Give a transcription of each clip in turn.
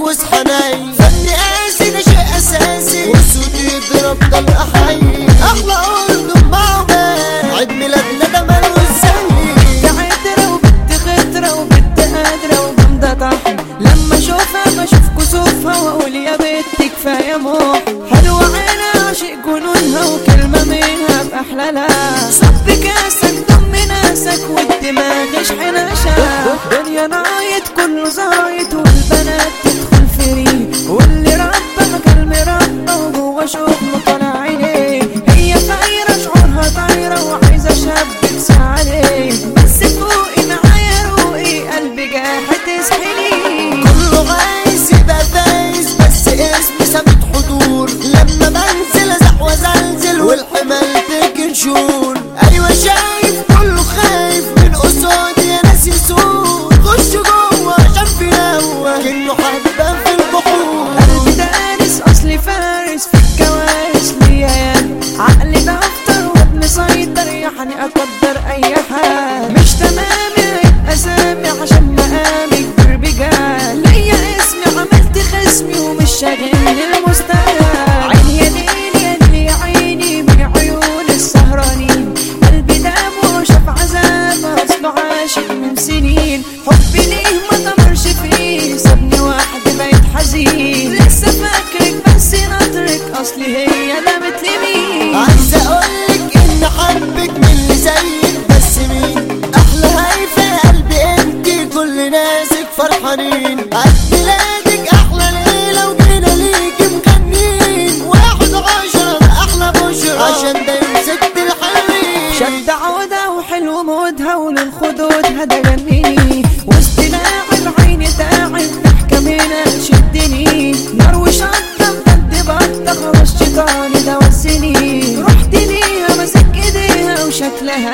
واصحى نايم فن قاسي ده شيء اساسي والصوت يضرب طلقه حي احلى اردن مع عمان عيد ميلادنا ده ملوش زي عترة وبنت خطرة وبنت قادرة وجامدة طحن لما اشوفها بشوف كسوفها واقول يا بنت كفاية موح حلوة عينها عاشق جنونها وكلمة منها بأحلى لا صب كاسك ضم ناسك والدماغ شحناشة دنيا نايت كله زايد والبنات تدخل فري واللي ربى مكان مربى وهو شغله طالع عينيه هي طايرة شعورها طايرة وعايزة شاب تساعديه بس فوقي معايا روقي قلبي جاحد تسحلي كله عايز يبقى فايز بس اسمي ثابت حضور لما بنزل ازح وزلزل والحمال تجن شور ايوه شايف كله خايف من قصادي يا ناس يسود خش جوه عشان في هوا كأنه حبة في البحور قلبي دارس اصلي فارس في الكوارث ليا يا عقلي دفتر وابن سيطر يعني اقدر اي حال مش تمام يبقى سامي عشان مقامي كبير بجال ليا اسمي عملت خصمي ومش شاغلني المستقبل عيني يا ليل يا ليل يا عيني من عيون السهرانين قلبي دام وشاف عذاب اصله عاشق من سنين حبي ليه ما دمرش فيه سابني واحد بقيت حزين لسه فاكرك بس ناطرك اصلي هي نامت لمين عايز اقولك ان حبك من اللي زيك بس مين احلى هايفة قلبي انتي كل ناسك فرحانين عيد ميلادك احلى ليلة وجينا ليكي مغنين واحد عشرة ده احلى بشرة عشان ده يوم ست الحلوين شد عودة وحلو مودها وللخدود هذا جنني وسط لاعب عيني تعب ضحكة منها تشدني نار وشطة بجد بطة خلاص شيطاني ده وسني رحت ليها مسك ايديها وشكلها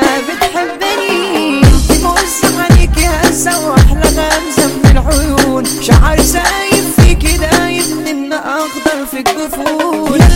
بتحبني انت بص عليكي هزة واحلى غمزة من العيون شعر سايب فيكي دايب من اخضر في الجفون